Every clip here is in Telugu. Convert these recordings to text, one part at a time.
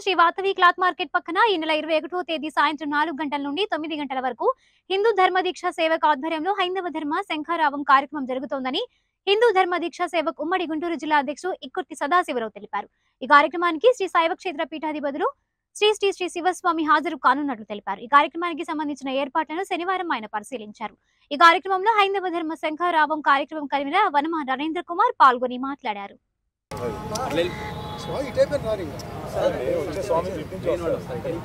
శ్రీ వాతవి క్లాత్ మార్కెట్ పక్కన ఈ నెల ఇరవై ఒకటో తేదీ సాయంత్రం నాలుగు గంటల నుండి తొమ్మిది గంటల వరకు హిందూ ధర్మ దీక్ష సేవక్ ఆధ్వర్యంలో హైందవ ధర్మ శంఖారావం కార్యక్రమం జరుగుతోందని హిందూ ధర్మ దీక్ష సేవక్ ఉమ్మడి గుంటూరు జిల్లా అధ్యక్షుడు ఇక్కుర్తి సదాశివరావు తెలిపారు ఈ కార్యక్రమానికి శ్రీ శైవ క్షేత్ర పీఠాధిపతులు శ్రీ శ్రీ శ్రీ శివస్వామి హాజరు కానున్నట్లు తెలిపారు ఈ కార్యక్రమానికి సంబంధించిన ఏర్పాట్లను శనివారం ఆయన పరిశీలించారు ఈ కార్యక్రమంలో హైందవ ధర్మ శంఖారావం కార్యక్రమం కన్వీనర్ వనమ నరేంద్ర కుమార్ పాల్గొని మాట్లాడారు స్వామి ఇటే పేరు రారు ఇంకా. వచ్చే స్వామి పిలిపించి వస్తారు.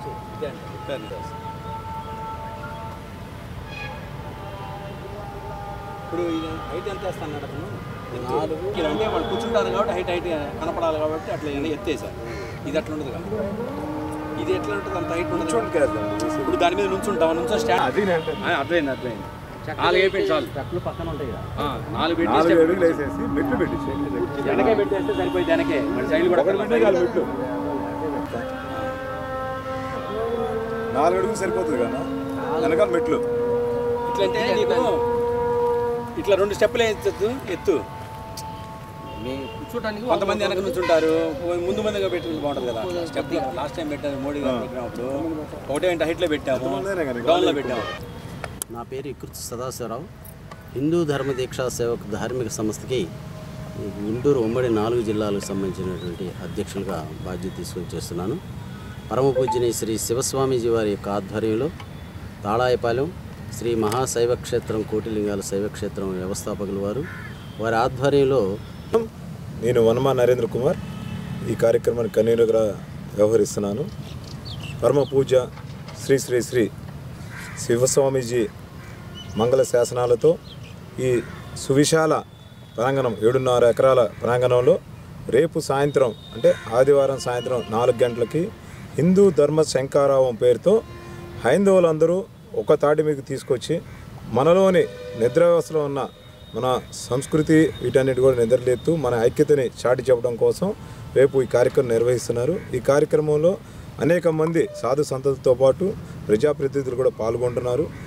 ఇప్పుడు ఇది హైట్ ఎంత వేస్తాను అతను నాలుగు ఇలా అంటే వాళ్ళు కూర్చుంటారు కాబట్టి హైట్ హైట్ కనపడాలి కాబట్టి అట్లా ఇలా ఎత్తేసారు ఇది అట్లా ఉండదు కదా ఇది ఎట్లా ఉంటుంది అంత హైట్ ఉండదు కూర్చోండి కదండి. ఇప్పుడు దాని మీద నుంచుంటాం నుంచో స్టాండ్ అది నేను అంటే అర్థమైంది అర్థమైంది నాలుగు అయిపోయింది చాలు చెట్లు పక్కన ఉంటాయి కదా ఆ, నాలుగు నాలుగు పెట్టి అడుగులు వేసేసి మెట్లు పెట్టించేయండి వెనకే పెట్టేస్తే సరిపోయింది వెనకే మరి సైడ్ కూడా ఒకటి పెట్టే చాలు మెట్లు నాలుగు అడుగులు సరిపోతుంది కదా వెనకాల మెట్లు ఇట్లంటే నీకు ఇట్లా రెండు స్టెప్పులు ఎత్తు ఎత్తు మేము కూర్చోటానికి కొంతమంది వెనక నుంచి ఉంటారు ముందు ముందుగా పెట్టుకుని బాగుంటుంది కదా స్టెప్ లాస్ట్ టైం పెట్టారు మోడీ గారు పెట్టినప్పుడు ఒకటే అంటే హైట్లో పెట్టాము కొంతమందేనే కానీ డౌన్లో పెట్టాము నా పేరు ఇకృతి సదాశివరావు హిందూ ధర్మ దీక్షా సేవక్ ధార్మిక సంస్థకి ఈ గుంటూరు ఉమ్మడి నాలుగు జిల్లాలకు సంబంధించినటువంటి అధ్యక్షులుగా బాధ్యత తీసుకొని చేస్తున్నాను పరమ పూజ్యని శ్రీ శివస్వామీజీ వారి యొక్క ఆధ్వర్యంలో తాళాయపాలెం శ్రీ మహాశైవ క్షేత్రం కోటిలింగాల శైవక్షేత్రం వ్యవస్థాపకులు వారు వారి ఆధ్వర్యంలో నేను వనమా నరేంద్ర కుమార్ ఈ కార్యక్రమానికి కన్వీనర్గా వ్యవహరిస్తున్నాను పరమ పూజ శ్రీ శ్రీ శ్రీ శివస్వామీజీ మంగళ శాసనాలతో ఈ సువిశాల ప్రాంగణం ఏడున్నర ఎకరాల ప్రాంగణంలో రేపు సాయంత్రం అంటే ఆదివారం సాయంత్రం నాలుగు గంటలకి హిందూ ధర్మ శంకారావం పేరుతో హైందవులందరూ ఒక తాటి మీకు తీసుకొచ్చి మనలోని నిద్ర వ్యవస్థలో ఉన్న మన సంస్కృతి వీటన్నిటి కూడా నిద్రలేత్తూ మన ఐక్యతని చాటి చెప్పడం కోసం రేపు ఈ కార్యక్రమం నిర్వహిస్తున్నారు ఈ కార్యక్రమంలో అనేక మంది సాధు సంతతితో పాటు ప్రజాప్రతినిధులు కూడా పాల్గొంటున్నారు